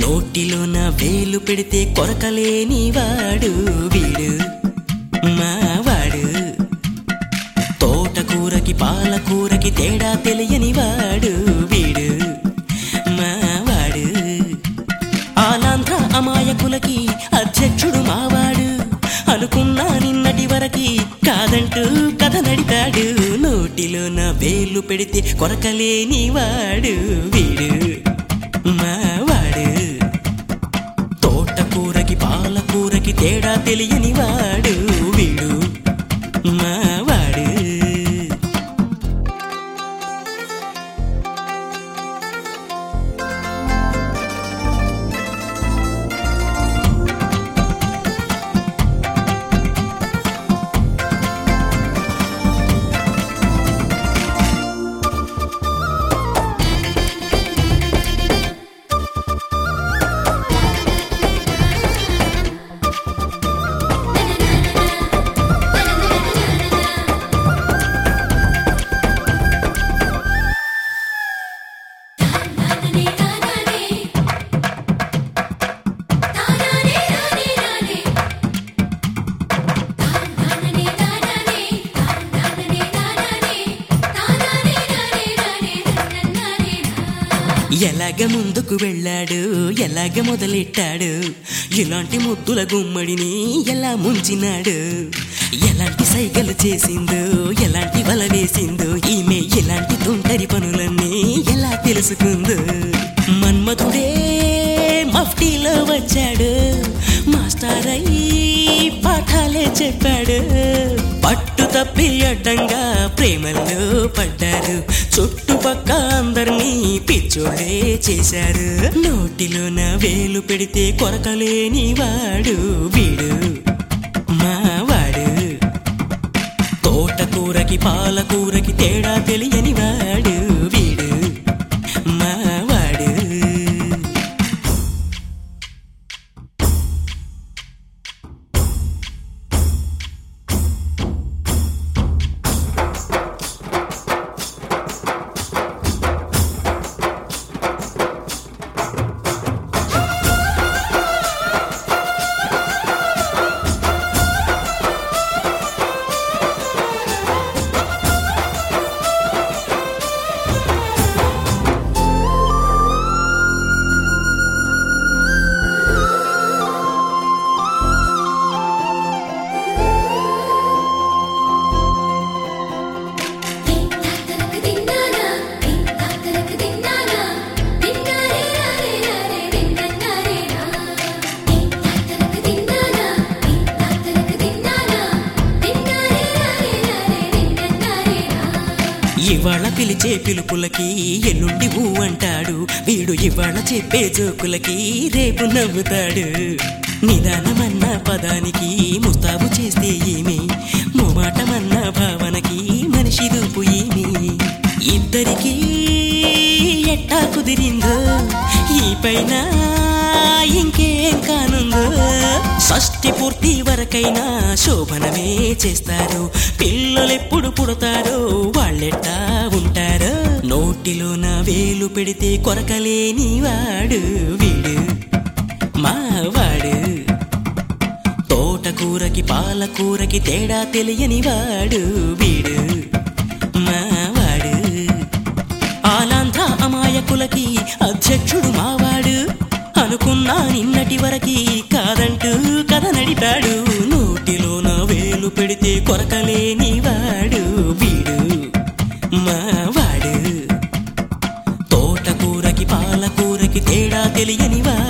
నోటిలోన వేలు పెడితే కొరకలేని వాడు వీడు మావాడు తోటకూరకి పాలకూరకి తేడా తెలియని వాడు వీడు మావాడు ఆలాంధ్ర అమాయకులకి అధ్యక్షుడు మావాడు అనుకున్నా నిన్నటి వరకి కాదంటూ కథ నడిపాడు నోటిలోన వేలు పెడితే కొరకలేని వాడు వీడు మావాడు తోటకూరకి పాలకూరకి తేడా తెలియని వాడు వీడు మావాడు తానానే తానానే తానానే రానే రానే తానానే తానానే తానానే తానానే తానానే రానే రానే నన్ననే ఎలాగ ముందుకు వెళ్ళాడు ఎలాగ మొదలెట్టాడు ఇలాంటి ముద్దుల గుమ్మడిని ఎలా ముంచినాడు ఎలాంటి సైగలు చేసిందో ఎలాంటి వల వేసిందో ఈమె ఎలాంటి తుంటరి పనులన్నీ ఎలా తెలుసుకుందో మన్మధుడే మఫ్టీలో వచ్చాడు మాస్టర్ అయి పాఠాలే చెప్పాడు పట్టు తప్పి అడ్డంగా ప్రేమల్లో పడ్డారు చుట్టుపక్క అందరినీ పిచ్చోడే చేశారు నోటిలోన వేలు పెడితే కొరకలేని వాడు వీడు మావాడు తోటకూరకి పాలకూరకి తేడా తెలియని వాడు వీడు మావాడు తాతనక దిన్నానా తాతనక దిన్నానా దిన్నారే రారే రారే దిన్నన్నారే రా తాతనక దిన్నానా తాతనక దిన్నానా దిన్నారే రారే రారే దిన్నన్నారే రా ఇవాళ పిలిచే పిలుపులకి ఎల్లుండి ఊ అంటాడు వీడు ఇవాళ చెప్పే జోకులకి రేపు నవ్వుతాడు నిదానమన్న పదానికి ముస్తాబు చేస్తే ఏమి మొమాటమన్న భావనకి మనిషి రూపు ఏమి ఇద్దరికి ఎట్టా కుదిరిందో ఈ పైన ఇంకేం కానుందో షష్టి పూర్తి వరకైనా శోభనమే చేస్తారు పిల్లలెప్పుడు పుడతారో వాళ్ళెట్టా ఉంటారో నోటిలోన వేలు పెడితే కొరకలేని వాడు వీడు మావాడు తోటకూరకి పాలకూరకి తేడా తెలియని వాడు వీడు మావాడు ఆలాంధ్ర అమాయకులకి అధ్యక్షుడు మావాడు అనుకున్నా నిన్నటి వరకి కాదంటూ కథ నడిపాడు నోటిలోన వేలు పెడితే కొరకలేని వాడు వీడు మావాడు తోటకూరకి పాలకూరకి తేడా తెలియని వాడు